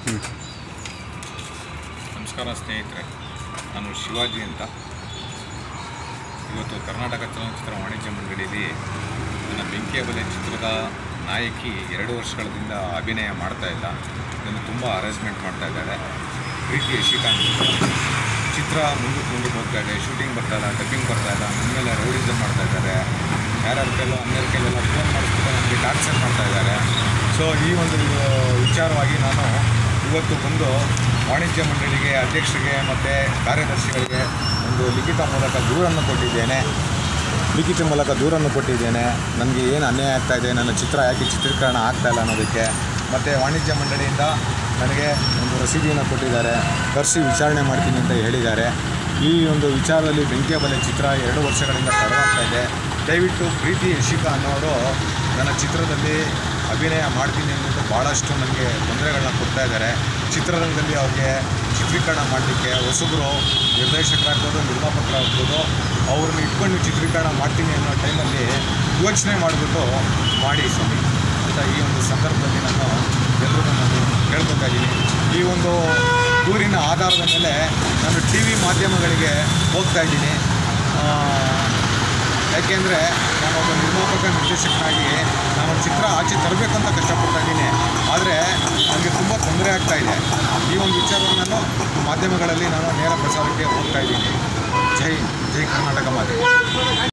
ನಮಸ್ಕಾರ ಸ್ನೇಹಿತರೆ ನಾನು ಶಿವಾಜಿ ಅಂತ ಇವತ್ತು ಕರ್ನಾಟಕ ಚಲನಚಿತ್ರ ವಾಣಿಜ್ಯ ಮಂಡಳಿಯಲ್ಲಿ ನನ್ನ ಬೆಂಕಿಯ ಬಲೆ ಚಿತ್ರದ ನಾಯಕಿ ಎರಡು ವರ್ಷಗಳಿಂದ ಅಭಿನಯ ಮಾಡ್ತಾ ಇಲ್ಲ ಇದನ್ನು ತುಂಬ ಅರೇಂಜ್ಮೆಂಟ್ ಮಾಡ್ತಾ ಇದ್ದಾರೆ ಪ್ರೀತಿ ಯಶಿಕಾಂತ್ ಚಿತ್ರ ಮುಂದಕ್ಕೆ ಮುಂದಕ್ಕೆ ಹೋಗ್ತಾ ಇದೆ ಶೂಟಿಂಗ್ ಬರ್ತಾ ಇಲ್ಲ ಡಬ್ಬಿಂಗ್ ಬರ್ತಾ ಇಲ್ಲ ನನ್ನ ಮೇಲೆ ರೌಡಿಸಮ್ ಮಾಡ್ತಾ ಇದ್ದಾರೆ ಯಾರ್ಯಾರ ಕೈಲೋ ಅನ್ಯರ ಕೈಲೆಲ್ಲ ಫೋನ್ ಮಾಡಿಸ್ಬಿಟ್ಟು ನನಗೆ ಟಾರ್ಚರ್ ಮಾಡ್ತಾ ಇದ್ದಾರೆ ಸೊ ಈ ಒಂದು ವಿಚಾರವಾಗಿ ನಾನು ಇವತ್ತು ಬಂದು ವಾಣಿಜ್ಯ ಮಂಡಳಿಗೆ ಅಧ್ಯಕ್ಷರಿಗೆ ಮತ್ತು ಕಾರ್ಯದರ್ಶಿಗಳಿಗೆ ಒಂದು ಲಿಖಿತ ಮೂಲಕ ದೂರನ್ನು ಕೊಟ್ಟಿದ್ದೇನೆ ಲಿಖಿತ ಮೂಲಕ ದೂರನ್ನು ಕೊಟ್ಟಿದ್ದೇನೆ ನನಗೆ ಏನು ಅನ್ಯಾಯ ಆಗ್ತಾ ಇದೆ ನನ್ನ ಚಿತ್ರ ಯಾಕೆ ಚಿತ್ರೀಕರಣ ಆಗ್ತಾ ಇಲ್ಲ ಅನ್ನೋದಕ್ಕೆ ಮತ್ತು ವಾಣಿಜ್ಯ ಮಂಡಳಿಯಿಂದ ನನಗೆ ಒಂದು ರಸೀದಿಯನ್ನು ಕೊಟ್ಟಿದ್ದಾರೆ ಕರೆಸಿ ವಿಚಾರಣೆ ಮಾಡ್ತೀನಿ ಅಂತ ಹೇಳಿದ್ದಾರೆ ಈ ಒಂದು ವಿಚಾರದಲ್ಲಿ ಬೆಂಕಿಯ ಬಲೆ ಚಿತ್ರ ಎರಡು ವರ್ಷಗಳಿಂದ ತಡವಾಗ್ತಾ ಇದೆ ದಯವಿಟ್ಟು ಪ್ರೀತಿ ಯಶಿಕಾ ಅನ್ನೋರು ನನ್ನ ಚಿತ್ರದಲ್ಲಿ ಅಭಿನಯ ಮಾಡ್ತೀನಿ ಅಂದ್ಬಿಟ್ಟು ಭಾಳಷ್ಟು ನನಗೆ ತೊಂದರೆಗಳನ್ನ ಕೊಡ್ತಾ ಇದ್ದಾರೆ ಚಿತ್ರರಂಗದಲ್ಲಿ ಅವ್ರಿಗೆ ಚಿತ್ರೀಕರಣ ಮಾಡಲಿಕ್ಕೆ ಹೊಸಬರು ನಿರ್ದೇಶಕರಾಗ್ಬೋದು ನಿರ್ಮಾಪಕರಾಗ್ಬೋದು ಅವ್ರನ್ನ ಇಟ್ಕೊಂಡು ಚಿತ್ರೀಕರಣ ಮಾಡ್ತೀನಿ ಅನ್ನೋ ಟೈಮಲ್ಲಿ ಯೋಚನೆ ಮಾಡಿಬಿಟ್ಟು ಮಾಡಿ ಸ್ವಾಮಿ ಅಂತ ಈ ಒಂದು ಸಂದರ್ಭದಲ್ಲಿ ನಾನು ಎಲ್ರಿಗೂ ನಾನು ಕೇಳ್ಕೊತಾ ಇದ್ದೀನಿ ಈ ಒಂದು ದೂರಿನ ಆಧಾರದ ಮೇಲೆ ನಾನು ಟಿ ವಿ ಮಾಧ್ಯಮಗಳಿಗೆ ಹೋಗ್ತಾ ಇದ್ದೀನಿ ಯಾಕೆಂದರೆ ನಾನು ಒಬ್ಬ ನಿರ್ಮಾಪಕ ನಿರ್ದೇಶಕನಾಗಿ ನಾನು ಚಿತ್ರ ಆಚೆ ತರಬೇಕು ಅಂತ ಕಷ್ಟಪಡ್ತಾ ಇದ್ದೀನಿ ಆದರೆ ನನಗೆ ತುಂಬ ತೊಂದರೆ ಆಗ್ತಾ ಇದೆ ಈ ಒಂದು ವಿಚಾರವನ್ನು ನಾನು ಮಾಧ್ಯಮಗಳಲ್ಲಿ ನಾನು ನೇರ ಪ್ರಸಾರಕ್ಕೆ ಹೋಗ್ತಾ ಇದ್ದೀನಿ ಜೈ ಜೈ ಕರ್ನಾಟಕ ಮಾಧ್ಯಮ